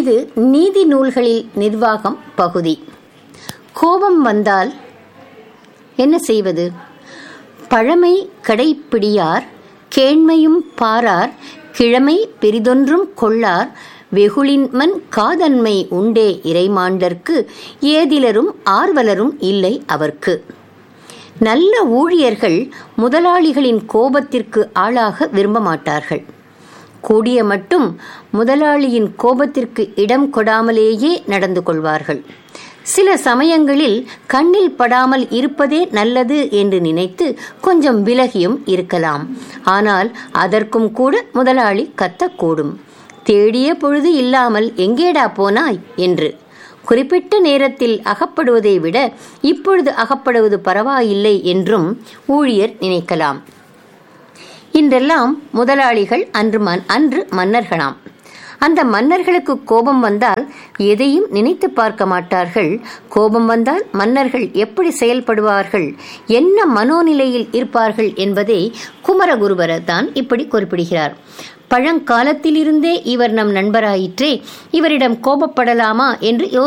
இது நீதி நூல்களில் நிர்வாகம் பகுதி கோபம் வந்தால் என்ன செய்வது பழமை கடைப்பிடியார் கேண்மையும் பாரார் கிழமை பெரிதொன்றும் கொள்ளார் வெகுளின்மன் காதன்மை உண்டே இறைமாண்டற்கு ஏதிலரும் ஆர்வலரும் இல்லை அவர்க்கு நல்ல ஊழியர்கள் முதலாளிகளின் கோபத்திற்கு ஆளாக விரும்ப மாட்டார்கள் கூடிய மட்டும் முதலாளியின் கோபத்திற்கு இடம் கொடாமலேயே நடந்து கொள்வார்கள் சில சமயங்களில் கண்ணில் படாமல் இருப்பதே நல்லது என்று நினைத்து கொஞ்சம் விலகியும் இருக்கலாம் ஆனால் அதற்கும் கூட முதலாளி கத்தக்கூடும் தேடிய பொழுது இல்லாமல் எங்கேடா போனாய் என்று குறிப்பிட்ட நேரத்தில் அகப்படுவதை விட இப்பொழுது அகப்படுவது பரவாயில்லை என்றும் ஊழியர் நினைக்கலாம் இன்றெல்லாம் முதலாளிகள் அன்று மன் அன்று மன்னர்களாம் அந்த மன்னர்களுக்கு கோபம் வந்தால் எதையும் நினைத்து பார்க்க மாட்டார்கள் கோபம் வந்தால் மன்னர்கள் எப்படி செயல்படுவார்கள் என்ன மனோநிலையில் இருப்பார்கள் என்பதை குமரகுருபரர் தான் இப்படி குறிப்பிடுகிறார் பழங்காலத்திலிருந்தே இவர் நம் நண்பராயிற்றே இவரிடம் கோபப்படலாமா என்று யோ